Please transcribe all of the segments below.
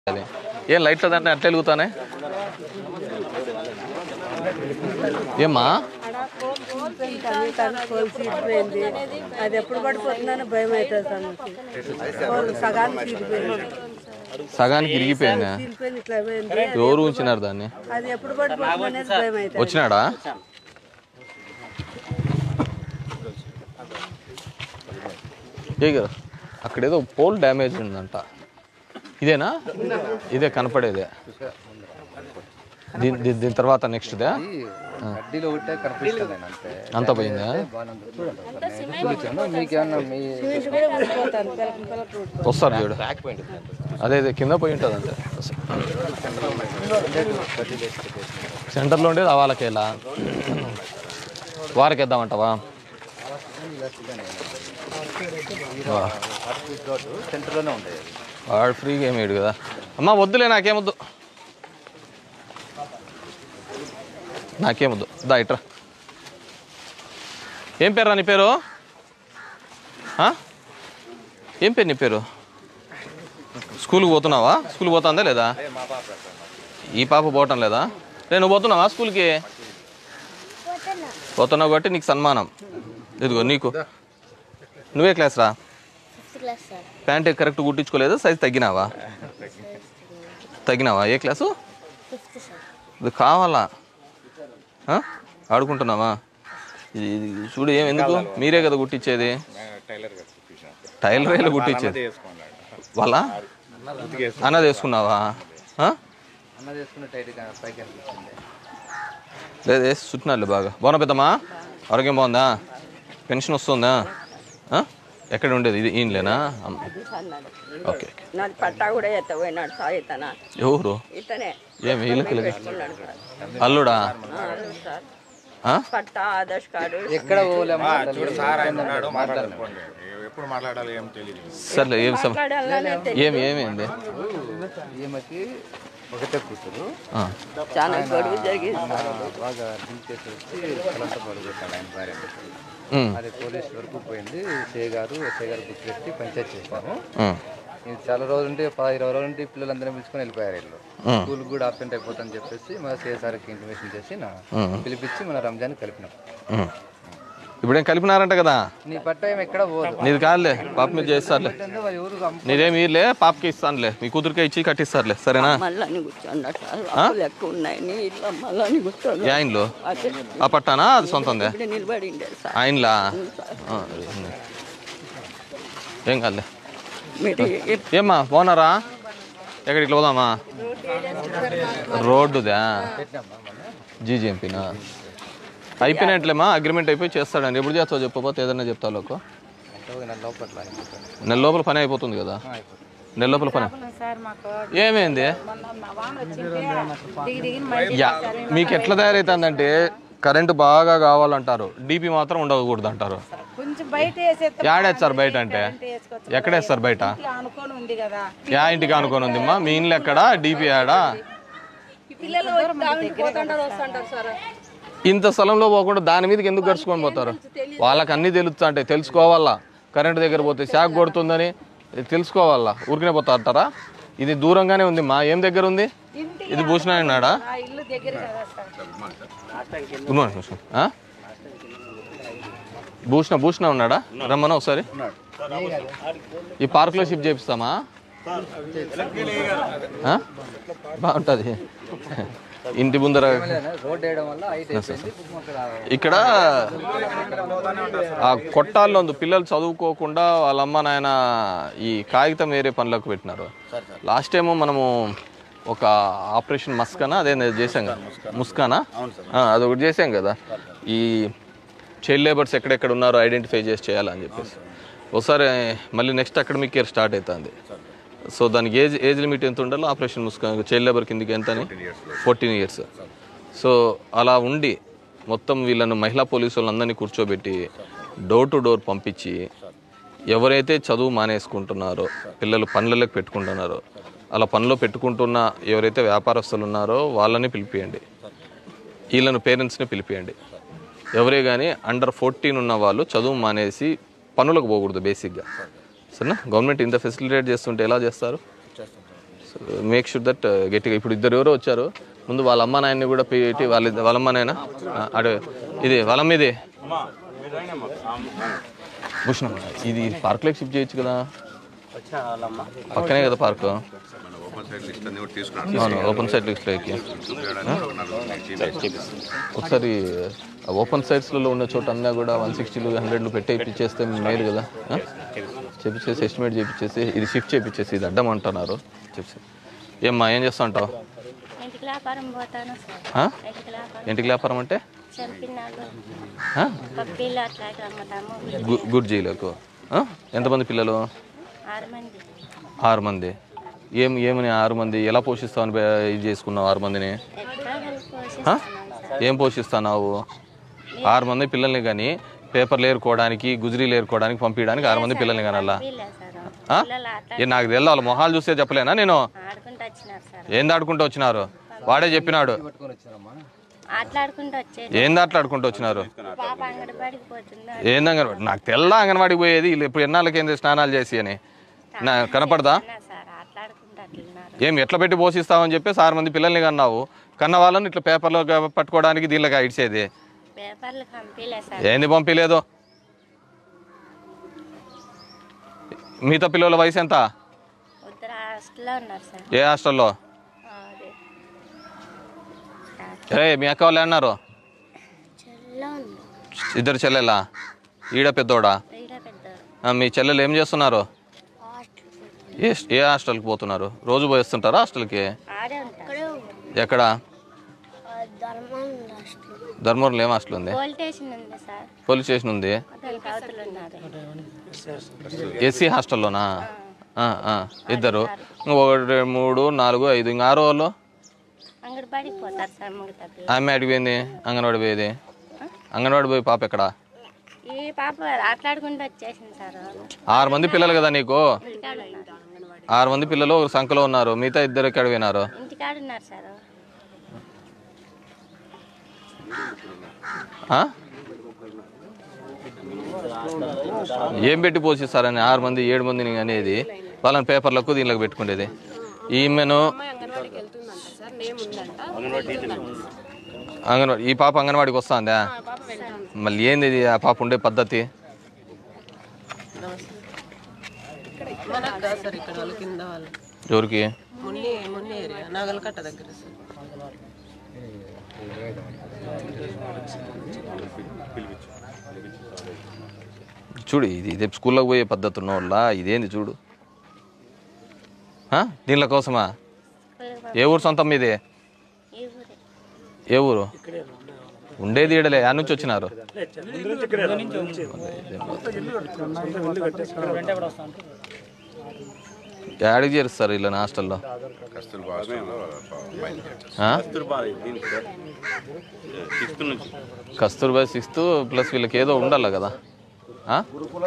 అది ఏం లైట్లు అంటే అట్లా వెలుగుతానే ఏమ్మా చీరిపోయింది అది ఎప్పుడు పడిపోతుందని భయం అవుతుంది సార్ నాకు సగానికి చీరిపోయింది సగానికి ఇరిగిపోయిందా చీరిపోయింది ఇట్లా పోయింది ఎవరు ఉంచినారు దాన్ని అది ఎప్పుడు పడిపోతుంది అనేది భయం అవుతుంది వచ్చినాడా ఏ గారు అక్కడ ఏదో పోల్ డ్యామేజ్ ఉందంట ఇదేనా ఇదే కనపడేదే దీని దీని- దీని తర్వాత నెక్స్ట్దే కడ్డీలో ఒకటే కనిపిస్తుంది అంతే అంత పోయిందా బాగానే ఉంది. చూడండి ఒకసారి నేను చూపించాను మీకేమన్నా మీ సిమెంట్ కూడా ఊడిపోతాను పిల్లకి పిల్లకి ఊడిపోతుంది. వస్తారు చూడు అదే అదే కింద పోయి ఉంటుంది అంతే సెంటర్లో ఉండేది అవాలకేలా వారికి వేద్దామంటావా వా. సెంటర్లోనే ఉండేది వాడు ఫ్రీగా ఏమి వేయడు కదా అమ్మా వద్దులే నాకేమొద్దు నాకేమొద్దు దా ఇట్రా ఏం పేరు నీ పేరు ఆ? ఏం పేరు నీ పేరు స్కూల్కి పోతున్నావా స్కూల్కి పోతుందా లేదా ఈ పాప పోవటం లేదా రే నువ్వు పోతున్నావా స్కూల్కి పోతున్నావు కాబట్టి నీకు సన్మానం ఇదిగో నీకు నువ్వే క్లాస్ రా fifth class sir pant correct కుట్టించుకోలేదు సైజ్ తగ్గినావా తగ్గినావా ఏ క్లాసు ఫిఫ్త్ సార్ ఇది కావాలా ఆ? ఆడుకుంటున్నావా ఇది ఇది చూడు ఏం ఎందుకు మీరే కదా కుట్టించేది టైలర్ వేలు కుట్టించేది వాళ్ళ అన్నది వేసుకున్నావా ఆ? అన్న చేసుకున్న టైట్ పైకి అనిపిస్తుంది లేదు వేసి చుట్టినారులే బాగా బాగున్నా పెద్దమ్మా ఆరోగ్యం బాగుందా పెన్షన్ వస్తుందా ఆ? ఎక్కడ ఉండేది ఇది ఈయనలేనా అమ్మ. ఓకే ఓకే నాది పట్టా కూడా ఎత్త పోయినాడు సార్ ఇతనా ఎవరు ఇతనే ఏమి వీళ్ళకి పెట్టుకున్నాడు సార్ అల్లుడా ఆ, అవును సార్ ఆ? పట్టా ఆధార్ కార్డు ఎక్కడ పోలేమా ఎప్పుడు మాట్లాడాలి ఏం తెలియదు సర్లే ఏం సమ మాట్లాడాలనే ఏమి ఏమైంది ఈమెకి ఒకటే కూతురు ఆ. చాలా గొడవ జరిగింది సార్ బాగా డ్రింక్ చేసి వచ్చి కలంత పాలు చేశాడు ఆయన భార్య ఉమ్, అది పోలీస్ వరకు పోయింది సే గారు ఎస్ఐ గారు గుర్తుపెట్టి పంచాయతీ చేసినాము ఉమ్, ఇది చాలా రోజులు ఉంటే పది ఇరవై రోజులు ఉంటే పిల్లలందరినీ పిలుచుకొని వెళ్ళిపోయారు వీళ్ళు ఉమ్. స్కూల్ కూడా అబ్సెంట్ అయిపోతుందని చెప్పేసి మన సిఎస్ఆర్కి ఇంటిమేషన్ చేసి నా ఉమ్. పిలిపించి మన రంజాన్ కలిపినాం ఉమ్. ఇప్పుడేం కలిపినారంట కదా నీ పట్ట ఏం ఎక్కడ పోదు నీది కాదులే పాప మీరు చేస్తారులే అంటే వాళ్ళు ఎవరు అమ్మ- నీదేం మీరులే పాపకి ఇస్తానులే మీ కూతురికే ఇచ్చి కట్టిస్తారులే సరేనా మళ్ళీ కూర్చున్నాడు సార్ అప్పులు ఎక్కువ ఉన్నాయి నీ ఇట్లా మళ్ళీ కూర్చోండి ఏ ఆయనలో అదే ఆ పట్టానా అది సొంతందే ఇప్పుడు నిలబడి ఉండేది సార్ ఆయనలా ఆ, ఏం కాదులే మీరు ఎప్- ఏమ్మా బాగున్నారా ఎక్కడికి ఇట్లా పోదామా రోడ్డుదా జీజీఎంపీనా అయిపోయినట్లేమా అగ్రిమెంట్ అయిపోయి చేస్తాడండి ఎప్పుడు చేస్తావు చెప్పకపోతే ఏదైనా చెప్తావు లోకు అంటే ఒక నెల లోపల అయిపోతుంది. నెల లోపల పని అయిపోతుంది కదా నెల లోపల పని ఏమైంది యా మీకు ఎట్లా తయారైతుందంటే కరెంటు బాగా కావాలంటారు డీపీ మాత్రం ఉండకూడదు అంటారు కొంచెం బయట వేసేస్తే యాడేస్తారు బయట అంటే ఎక్కడేస్తారు బయట అనుకోని ఉంది కదా యా ఇంటికి అనుకోని ఉందిమ్మా మీ ఇల్లు ఎక్కడ డీపీ యాడా పిల్లలు పోతుంటారు వస్తుంటారు సార్ ఇంత స్థలంలో పోకుండా దాని మీదకి ఎందుకు గడుచుకొని పోతారు వాళ్ళకి అన్నీ తెలుస్తా అంటే తెలుసుకోవాలా కరెంటు దగ్గర పోతే షాక్ కొడుతుందని తెలుసుకోవాలా ఊరికనే పోతా అంటారా ఇది దూరంగానే ఉంది మా ఏం దగ్గర ఉంది ఇది భూషణ అన్నాడా ఆ ఇల్లు దగ్గర కదా సార్ గుడ్ మార్నింగ్ భూషణ ఆ? భూషణ భూషణ ఉన్నాడా రమ్మన్నా ఒకసారి ఈ పార్క్లో షిఫ్ట్ చేపిస్తామా ఆ? బాగుంటుంది ఇంటి ముందర రోడ్ వేయడం వల్ల హైట్ అయిపోయింది అక్కడ ఇక్కడ ఆ కొట్టాల్లో ఉంది పిల్లలు చదువుకోకుండా వాళ్ళ అమ్మ నాయన ఈ కాగితం వేరే పనులకు పెట్టినారు లాస్ట్ టైము మనము ఒక ఆపరేషన్ మస్కానా అదే చేసాం కదా ముస్కానా ఆ, అదొకటి చేసాం కదా ఈ చైల్డ్ లేబర్స్ ఎక్కడెక్కడ ఉన్నారో ఐడెంటిఫై చేసి చేయాలని చెప్పేసి ఒకసారి మళ్ళీ నెక్స్ట్ అకాడమిక్ ఇయర్ స్టార్ట్ అవుతుంది సో దానికి ఏజ్ ఏజ్ లిమిట్ ఎంత ఉండాలో ఆపరేషన్ ముస్కా చైల్డ్ లేబర్ కిందకి ఎంత అని ఫోర్టీన్ ఇయర్స్ సో అలా ఉండి మొత్తం వీళ్ళను మహిళా పోలీసు వాళ్ళందరినీ కూర్చోబెట్టి డోర్ టు డోర్ పంపించి ఎవరైతే చదువు మానేసుకుంటున్నారో పిల్లలు పనులకు పెట్టుకుంటున్నారో అలా పనిలో పెట్టుకుంటున్న ఎవరైతే వ్యాపారస్తులు ఉన్నారో వాళ్ళని పిలిపియండి వీళ్ళను పేరెంట్స్ని పిలిపియండి ఎవరే కానీ అండర్ ఫోర్టీన్ ఉన్న వాళ్ళు చదువు మానేసి పనులకు పోకూడదు బేసిక్గా సరేనా గవర్నమెంట్ ఇంత ఫెసిలిటేట్ చేస్తుంటే ఎలా చేస్తారు మేక్ షూర్ దట్ గట్టిగా ఇప్పుడు ఇద్దరు ఎవరో వచ్చారు ముందు వాళ్ళ అమ్మ నాయన్ని కూడా పెట్టి వాళ్ళ వాళ్ళ అమ్మ నాయన అడు ఇది వాళ్ళమ్మ ఇది భూషణం ఇది పార్క్లోకి షిఫ్ట్ చేయొచ్చు కదా పక్కనే కదా పార్క్ అవును ఓపెన్ సైడ్ లిస్ట్లోకి ఒకసారి ఓపెన్ సైట్స్లలో ఉన్న చోట అన్నా కూడా వన్ సిక్స్టీలు హండ్రెడ్లు పెట్టే ఇప్పించేస్తే మేలు కదా ఆ? చేపించేసి ఎస్టిమేట్ చేపించేసి ఇది షిఫ్ట్ చేపించేసి ఇది అడ్డం అంటున్నారు చెప్పి ఏమ్మా ఏం చేస్తా ఉంటావు ఇంటికి వ్యాపారం పోతాను సార్ ఆ? ఇంటికి వ్యాపారం ఇంటికి వ్యాపారం అంటే చంపినాలు ఆ? పప్పీలు అట్లా అమ్ముతాము గు- గుర్జీలకు ఆ? ఎంతమంది పిల్లలు ఆరు మంది ఆరు మంది ఏం ఏమని ఆరు మంది ఎలా పోషిస్తామని బే- ఇది చేసుకున్నావు ఆరు మందిని ఎట్లా కలిసి ఆ? పోషిస్తున్నాం సార్ ఏం పోషిస్తున్నావు ఆరు మంది పిల్లల్ని కానీ పేపర్లు ఏరుకోవడానికి గుజరీలు ఏరుకోవడానికి పంపించడానికి ఆరు మంది పిల్లల్ని కానల్లా వీళ్ళే సార్ ఆ? పిల్లలు అట్లా ఏ నాకు తెలియదు వాళ్ళ మొహాలు చూస్తే చెప్పలేనా నేను ఆడుకుంటూ వచ్చినారు సార్ ఏం దాడుకుంటూ వచ్చినారు వాడే చెప్పినాడు ఆటలాడుకుంటూ వచ్చేది ఏం దాట్లాడుకుంటూ వచ్చినారు పాప అంగడి బడికి పోతుంది ఏం అంగన్వాడి నాకు తెల్ల అంగన్వాడికి పోయేది వీళ్ళు ఇప్పుడు ఎన్నాళ్ళకేంది స్నానాలు చేసి అని నా కనపడదా అన్నా సార్ ఆటలాడుకుంటూ అట్లున్నారు ఏం ఎట్లా పెట్టి పోషిస్తామని చెప్పేసి ఆరు మంది పిల్లల్ని కన్నావు కన్న వాళ్ళని ఇట్లా పేపర్లో పట్టుకోవడానికి దీనిలోకి ఇడిచేది పేపర్లు పంపిలే సార్ ఏంది పంపించలేదు మిగతా పిల్లల వయసు ఎంత ఉత్తర హాస్టల్లో ఉన్నారు సార్ ఏ హాస్టల్లో ఆ, అదే ఏ మీ అక్క వాళ్ళు అన్నారు చెల్లో ఉంది ఇద్దరు చెల్లెలా ఈడ పెద్దోడా ఈడ పెద్దోడు ఆ, మీ చెల్లెలు ఏం చేస్తున్నారు హాస్టల్ ఏ ఏ హాస్టల్కి పోతున్నారు రోజు పోయిస్తుంటారా హాస్టల్కి ఆడే ఉంటారు ఎక్కడ ధర్మం హాస్టల్ ధర్మవరంలో ఏం హాస్టల్ ఉంది పోలీస్ స్టేషన్ ఉంది సార్ పోలీస్ స్టేషన్ ఉంది దానికి అవతల ఉన్నారు ఎస్సీ హాస్టల్లోనా ఆ, ఆ, ఇద్దరు ఒకటి రెండు, మూడు నాలుగు ఐదు ఇంకా ఆరో వాళ్ళు అంగడి బడికి పోతారు సార్ మిగతా పిల్లలు ఆమె అడిగిపోయింది అంగన్వాడి పోయేది అంగన్వాడి పోయి పాప ఎక్కడ ఈ పాప ఆటలాడుకుంటూ వచ్చేసింది సార్ ఆరు మంది పిల్లలు కదా నీకు ఇంటికాడ ఉన్నారు ఆరు మంది పిల్లలు ఒక సంఖ్యలో ఉన్నారు మిగతా ఇద్దరు ఎక్కడ పోయినారు ఇంటికాడ ఉన్నారు సార్ ఆ? ఏం పెట్టి పోషిస్తారని ఆరు మంది ఏడు మందిని అనేది వాళ్ళని పేపర్లకు దీనిలోకి పెట్టుకునేది ఈమెను అంగన్వాడి ఈ పాప అంగన్వాడికి వస్తుందా మళ్ళీ ఏంది ఇది ఆ పాప ఉండే పద్ధతి మనకు కాదు సార్ ఇక్కడ వాళ్ళ కింద వాళ్ళు ఎవరికి మున్ని మున్ని ఏరియా నాగలకట్ట దగ్గర సార్ చూడు ఇది ఇదే స్కూల్లోకి పోయే పద్ధతి ఉన్న వాళ్ళ ఇదేంది చూడు ఆ? దీనిల కోసమా ఏ ఊరు సొంతం మీదే ఈ ఊరే ఏ ఊరు ఉండేది ఈడలే ఆ నుంచి వచ్చినారు యాడికి చేరుస్తారు వీళ్ళని హాస్టల్లో కస్తూర్బా హాస్టల్లో ఆ? సిక్స్త్ నుంచి కస్తూర్బా సిక్స్త్ ప్లస్ వీళ్ళకి ఏదో ఉండాలి కదా ఆ?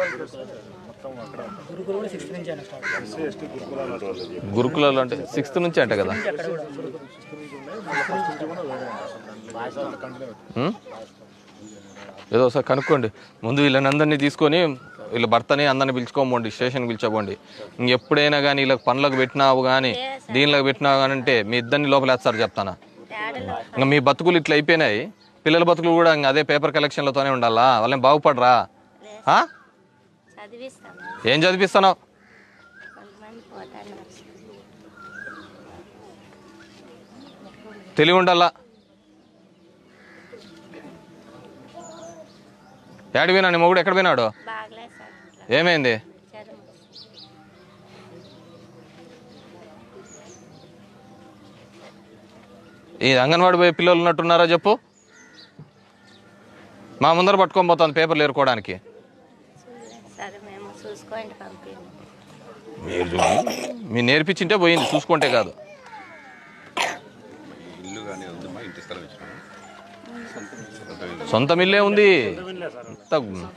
గురుకులాలు అంటే సిక్స్త్ నుంచి అంట కదా ఉం? ఏదో ఒకసారి కనుక్కోండి ముందు వీళ్ళని అందరినీ తీసుకొని వీళ్ళ భర్తని అందరిని పిలుచుకోమండి స్టేషన్కి పిలిచబోండి ఇంకెప్పుడైనా కానీ వీళ్ళకి పనులకు పెట్టినావు కానీ దీనిలోకి పెట్టినావు కానీ అంటే మీ ఇద్దరిని లోపలేస్తారు చెప్తానా తేడలో ఇంకా మీ బతుకులు ఇట్లా అయిపోయినాయి పిల్లల బతుకులు కూడా ఇంకా అదే పేపర్ కలెక్షన్లతోనే ఉండాలా వాళ్ళని బాగుపడరా ఆ? చదివిస్తాం ఏం చదివిస్తున్నావు కొంతమంది పోతాన్నారు తెలివి ఉండాలా ఏడు పోయినా నీ మొగుడు ఎక్కడ పోయినాడు బాగలేదు సార్ ఇట్లా ఏమైంది జ్వరం ఈ అంగన్వాడి పోయే పిల్లలు ఉన్నట్టున్నారా చెప్పు మా ముందర పట్టుకొని పోతాను పేపర్లు ఏరుకోవడానికి చూడలేదు సార్ మేము చూసుకోండి పంపించాము మీరు చూడండి మీరు నేర్పించింటే పోయింది చూసుకుంటే కాదు ఇల్లు కానీ ఉందమ్మా ఇంటి స్థలం ఇచ్చిన సొంత మిల్లే ఉంది అంతా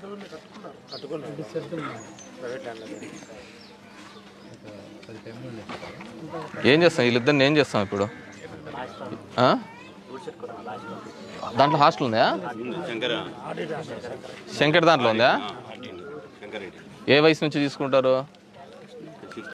ఏం చేస్తాం వీళ్ళిద్దరిని ఏం చేస్తాం ఇప్పుడు ఆ? దాంట్లో హాస్టల్ ఉందా శంకర శంకర్ దాంట్లో ఉందా శంకరెడ్డి ఏ వయసు నుంచి తీసుకుంటారు